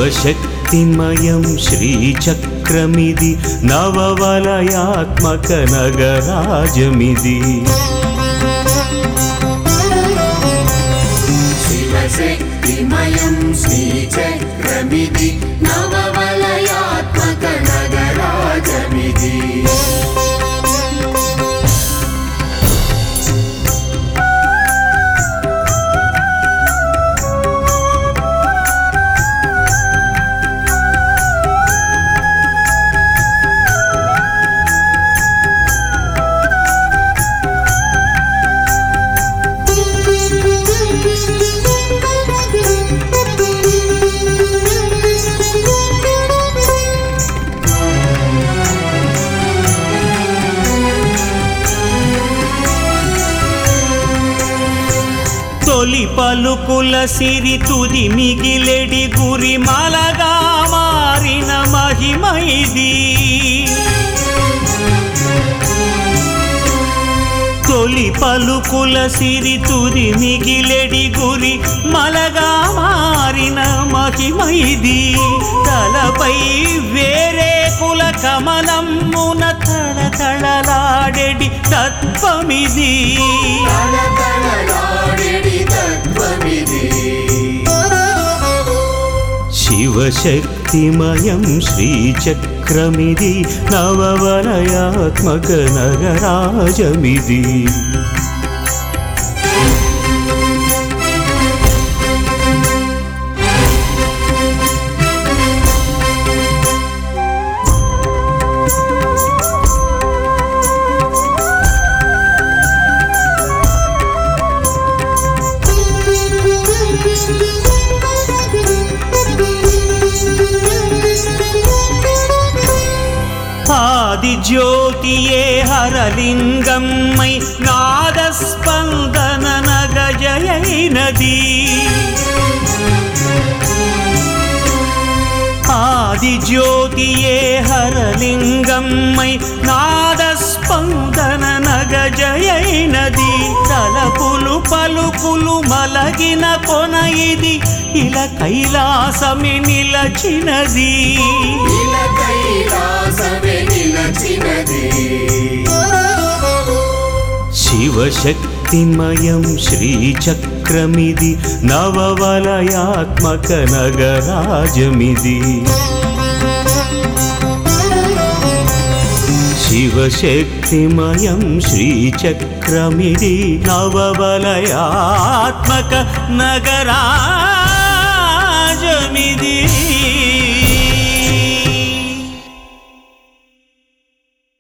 శివశక్తిమయం శ్రీచక్రమిది నవవలయాత్మక నగరాజమిది శివశక్తిమయం శ్రీచక్రమిది నవవలయాత్మక నగరాజమిది తొలి పలుకుల సిరి తుది మిగిలెడి గురి మలగా మారిన మహిమ ఇది తొలి పలుకుల సిరి తుది మిగిలెడి గురి మలగా మారిన మహిమ ఇది తలపై వేరే కుల కమలమ్మున తళతళలాడెడి తత్వమిది తలతలలాడెడి తత్వమిది శివశక్తిమయం శ్రీచక్రమిది నవవలయాత్మక నగరాజమిది ఆది జ్యోతియే హరలింగమ్మై నాదస్పందన నగజయైనది ఆది జ్యోతియే హరలింగమ్మై నాదస్పందన నగజయైనది తలపులు పలుకులు మలగిన కొన ఇది ఇలా కైలాసమి నిలచినది ఇల కైలాసమే నిలచినది శివశక్తిమయం శ్రీచక్రమిది నవవలయాత్మక నగరాజమిది శివశక్తిమయం శ్రీచక్రమిది నవవలయాత్మక నగరాజమిది